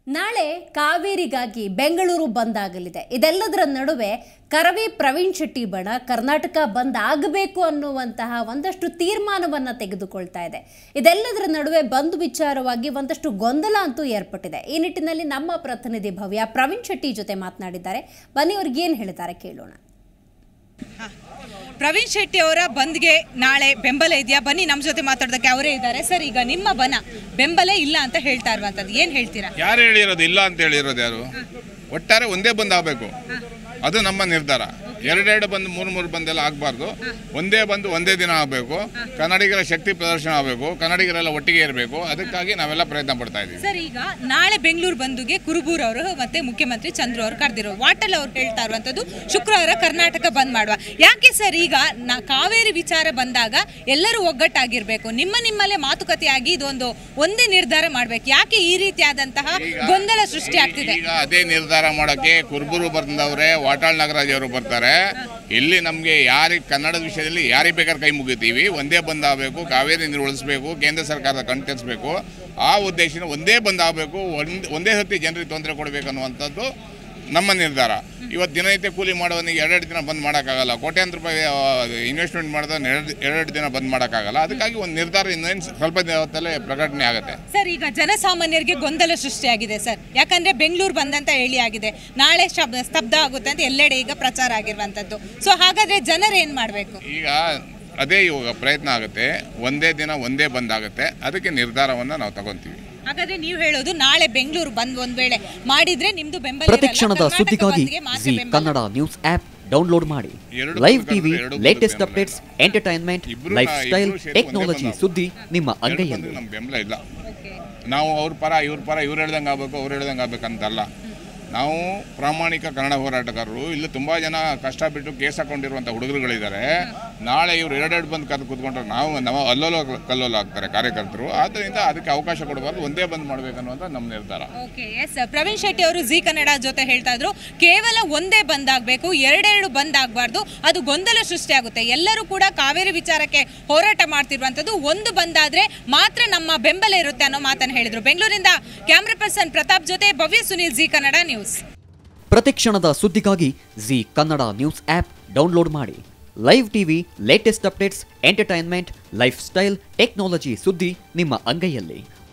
ನಾಳೆ ಕಾವೇರಿಗಾಗಿ ಬೆಂಗಳೂರು ಬಂದ್ ಆಗಲಿದೆ ಇದೆಲ್ಲದರ ನಡುವೆ ಕರವೇ ಪ್ರವೀಣ್ ಶೆಟ್ಟಿ ಬಣ ಕರ್ನಾಟಕ ಬಂದ್ ಆಗಬೇಕು ಅನ್ನುವಂತಹ ಒಂದಷ್ಟು ತೀರ್ಮಾನವನ್ನ ತೆಗೆದುಕೊಳ್ತಾ ಇದೆ ಇದೆಲ್ಲದರ ನಡುವೆ ಬಂದ್ ವಿಚಾರವಾಗಿ ಒಂದಷ್ಟು ಗೊಂದಲ ಅಂತೂ ಏರ್ಪಟ್ಟಿದೆ ಈ ನಿಟ್ಟಿನಲ್ಲಿ ನಮ್ಮ ಪ್ರತಿನಿಧಿ ಭವ್ಯ ಪ್ರವೀಣ್ ಶೆಟ್ಟಿ ಜೊತೆ ಮಾತನಾಡಿದ್ದಾರೆ ಬನ್ನಿ ಅವ್ರಿಗೆ ಏನು ಹೇಳಿದ್ದಾರೆ ಕೇಳೋಣ ಪ್ರವೀಣ್ ಶೆಟ್ಟಿ ಅವರ ಬಂದ್ಗೆ ನಾಳೆ ಬೆಂಬಲ ಇದೆಯಾ ಬನ್ನಿ ನಮ್ಮ ಜೊತೆ ಮಾತಾಡೋದಕ್ಕೆ ಅವರೇ ಇದ್ದಾರೆ ಸರ್ ಈಗ ನಿಮ್ಮ ಬನ ಬೆಂಬಲ ಇಲ್ಲ ಅಂತ ಹೇಳ್ತಾ ಇರುವಂತದ್ದು ಏನ್ ಹೇಳ್ತೀರಾ ಯಾರು ಹೇಳಿರೋದು ಇಲ್ಲ ಅಂತ ಹೇಳಿರೋದು ಯಾರು ಒಟ್ಟಾರೆ ಒಂದೇ ಬಂದ್ ಆಗಬೇಕು ಅದು ನಮ್ಮ ನಿರ್ಧಾರ ಎರಡೆರಡು ಬಂದು ಮೂರು ಮೂರು ಬಂದೆಲ್ಲ ಆಗಬಾರ್ದು ಒಂದೇ ಬಂದು ಒಂದೇ ದಿನ ಆಗಬೇಕು ಕನ್ನಡಿಗರ ಶಕ್ತಿ ಪ್ರದರ್ಶನ ಆಗಬೇಕು ಕನ್ನಡಿಗರೆಲ್ಲ ಒಟ್ಟಿಗೆ ಇರಬೇಕು ಅದಕ್ಕಾಗಿ ನಾವೆಲ್ಲ ಪ್ರಯತ್ನ ಪಡ್ತಾ ಇದ್ದೀವಿ ಸರ್ ಈಗ ನಾಳೆ ಬೆಂಗಳೂರು ಬಂದುಗೆ ಕುರುಬೂರ್ ಅವರು ಮತ್ತೆ ಮುಖ್ಯಮಂತ್ರಿ ಚಂದ್ರು ಅವರು ಕರೆದಿರೋ ವಾಟಲ್ ಅವ್ರು ಹೇಳ್ತಾ ಇರುವಂತದ್ದು ಶುಕ್ರವಾರ ಕರ್ನಾಟಕ ಬಂದ್ ಮಾಡುವ ಯಾಕೆ ಸರ್ ಈಗ ನಾ ಕಾವೇರಿ ವಿಚಾರ ಬಂದಾಗ ಎಲ್ಲರೂ ಒಗ್ಗಟ್ಟಾಗಿರ್ಬೇಕು ನಿಮ್ಮ ನಿಮ್ಮಲ್ಲೇ ಮಾತುಕತೆಯಾಗಿ ಇದೊಂದು ಒಂದೇ ನಿರ್ಧಾರ ಮಾಡ್ಬೇಕು ಯಾಕೆ ಈ ರೀತಿಯಾದಂತಹ ಗೊಂದಲ ಸೃಷ್ಟಿ ಆಗ್ತಿದೆ ಈಗ ಅದೇ ನಿರ್ಧಾರ ಮಾಡೋಕ್ಕೆ ಕುರುಬರು ಬಂದವರೇ ವಾಟಾಳ್ ನಾಗರಾಜ್ ಅವರು ಬರ್ತಾರೆ ಇಲ್ಲಿ ನಮಗೆ ಯಾರಿಗೆ ಕನ್ನಡದ ವಿಷಯದಲ್ಲಿ ಯಾರಿಗೆ ಬೇಕಾದ್ರೆ ಕೈ ಮುಗಿತೀವಿ ಒಂದೇ ಬಂದ್ ಆಗಬೇಕು ಕಾವೇರಿ ನೀರು ಉಳಿಸ್ಬೇಕು ಕೇಂದ್ರ ಸರ್ಕಾರದ ಕಣ್ತೆರಿಸ್ಬೇಕು ಆ ಉದ್ದೇಶನ ಒಂದೇ ಬಂದ್ ಆಗಬೇಕು ಒಂದ್ ಒಂದೇ ಹೊತ್ತಿ ಜನರಿಗೆ ತೊಂದರೆ ಕೊಡಬೇಕು ಅನ್ನುವಂಥದ್ದು ನಮ್ಮ ನಿರ್ಧಾರ ಇವತ್ತು ದಿನನಿತ್ಯ ಕೂಲಿ ಮಾಡೋನಿಗೆ ಎರಡೆರಡು ದಿನ ಬಂದ್ ಮಾಡೋಕ್ಕಾಗಲ್ಲ ಕೋಟ್ಯಾಂತರ ರೂಪಾಯಿ ಇನ್ವೆಸ್ಟ್ಮೆಂಟ್ ಮಾಡಿದ್ರೆ ಎರಡು ಎರಡು ದಿನ ಬಂದ್ ಮಾಡೋಕ್ಕಾಗಲ್ಲ ಅದಕ್ಕಾಗಿ ಒಂದು ನಿರ್ಧಾರ ಇನ್ನೇನು ಸ್ವಲ್ಪ ದಿನದಲ್ಲೇ ಪ್ರಕಟಣೆ ಆಗುತ್ತೆ ಸರ್ ಈಗ ಜನಸಾಮಾನ್ಯರಿಗೆ ಗೊಂದಲ ಸೃಷ್ಟಿಯಾಗಿದೆ ಸರ್ ಯಾಕಂದ್ರೆ ಬೆಂಗಳೂರು ಬಂದಂತ ಹೇಳಿ ಆಗಿದೆ ನಾಳೆ ಶಬ್ ಸ್ತಬ್ಧ ಆಗುತ್ತೆ ಅಂತ ಎಲ್ಲೆಡೆ ಈಗ ಪ್ರಚಾರ ಆಗಿರುವಂತದ್ದು ಸೊ ಹಾಗಾದ್ರೆ ಜನರು ಏನ್ ಮಾಡ್ಬೇಕು ಈಗ ಅದೇ ಇವಾಗ ಪ್ರಯತ್ನ ಆಗುತ್ತೆ ಒಂದೇ ದಿನ ಒಂದೇ ಬಂದಾಗುತ್ತೆ ಅದಕ್ಕೆ ನಿರ್ಧಾರವನ್ನು ನಾವು ತಗೊಂತೀವಿ ಹಾಗಾದ್ರೆ ನೀವು ಹೇಳೋದು ನಾಳೆ ಬೆಂಗಳೂರು ಬಂದ್ ಒಂದ್ ವೇಳೆ ಮಾಡಿದ್ರೆ ನಿಮ್ದು ಬೆಂಬಲ ಇರಲ್ಲ. ಪ್ರತಿಕ್ಷಣದ ಕರ್ನಾಟಕ ಸುದ್ದಿಗಾಗಿ ಬಂದ್ಗೆ ಮಾತ್ರ ಜಿ ಬೆಂಬಲ. ಕನ್ನಡ ನ್ಯೂಸ್ ಆಪ್ ಡೌನ್ಲೋಡ್ ಮಾಡಿ ಎರಡು ಲೈವ್ ಬದುಕು ಟಿವಿ ಎರಡು ಲೇಟೆಸ್ಟ್ ಬದುಕು ಅಪ್ಡೇಟ್ಸ್ ಬೆಂಬಲ. ಎಂಟರ್ಟೈನ್ಮೆಂಟ್ ಇಬ್ರು ಲೈಫ್ ನಾ- ಸ್ಟೈಲ್ ಇಬ್ರು ಸೇರಿ ಟೆಕ್ನಾಲಜಿ ಒಂದೇ ಸುದ್ದಿ ನಿಮ್ಮ ಎರಡು ಅಂಗೈಯಲ್ಲಿ ಬಂದ್ರೆ ನಮ್ಗೆ ಬೆಂಬಲ ಇಲ್ಲ ನಾವು ಅವ್ರ ಪರ ಇವ್ರ ಪರ ಇವ್ರು ಹೇಳ್ದಂಗೆ ಆಗ್ಬೇಕು ಅವ್ರು ಹೇಳ್ದಂಗೆ ಆಗ್ಬೇಕಂತಲ್ಲ ನಾವು ಪ್ರಾಮಾಣಿಕ ಕನ್ನಡ ಹೋರಾಟಗಾರರು ಇಲ್ಲಿ ತುಂಬ ಜನ ಕಷ್ಟ ಬಿಟ್ಟು ಕೇಸ್ ಹಾಕೊಂಡಿರುವಂಥ ಹುಡುಗರುಗಳಿದ್ದಾರೆ ನಾಳೆ ಇವ್ರು ಎರಡೆರಡು ಬಂದು ಕರೆದು ಕೂತ್ಕೊಂಡ್ರೆ ನಾವು ನಾವು ಅಲ್ಲೋಲ ಕಲ್ಲೋಲ ಆಗ್ತಾರೆ ಕಾರ್ಯಕರ್ತರು ಆದ್ದರಿಂದ ಅದಕ್ಕೆ ಅವಕಾಶ ಕೊಡಬಾರ್ದು ಒಂದೇ ಬಂದ್ ಮಾಡಬೇಕನ್ನುವಂಥ ನಮ್ಮ ನಿರ್ಧಾರ ಓಕೆ ಎಸ್ ಪ್ರವೀಣ್ ಶೆಟ್ಟಿ ಅವರು ಜಿ ಕನ್ನಡ ಜೊತೆ ಹೇಳ್ತಾ ಇದ್ರು ಕೇವಲ ಒಂದೇ ಬಂದ್ ಆಗ್ಬೇಕು ಎರಡೆರಡು ಬಂದ್ ಆಗ್ಬಾರ್ದು ಅದು ಗೊಂದಲ ಸೃಷ್ಟಿಯಾಗುತ್ತೆ ಎಲ್ಲರೂ ಕೂಡ ಕಾವೇರಿ ವಿಚಾರಕ್ಕೆ ಹೋರಾಟ ಮಾಡ್ತಿರುವಂತದ್ದು ಒಂದು ಬಂದಾದ್ರೆ ಮಾತ್ರ ನಮ್ಮ ಬೆಂಬಲ ಇರುತ್ತೆ ಅನ್ನೋ ಮಾತನ್ನ ಹೇಳಿದ್ರು ಬೆಂಗಳೂರಿಂದ ಕ್ಯಾಮ್ರಾ ಪರ್ಸನ್ ಪ್ರತಾಪ್ ಜೊತೆ ಭವ್ಯ ಸುನೀಲ್ ಜಿ ಕನ್ನಡ ನ್ಯೂಸ್ ಪ್ರತಿಕ್ಷಣದ ಸುದ್ದಿಗಾಗಿ Zee Kannada news app download ಮಾಡಿ live TV latest updates entertainment lifestyle technology ಸುದ್ದಿ ನಿಮ್ಮ ಅಂಗೈಯಲ್ಲಿ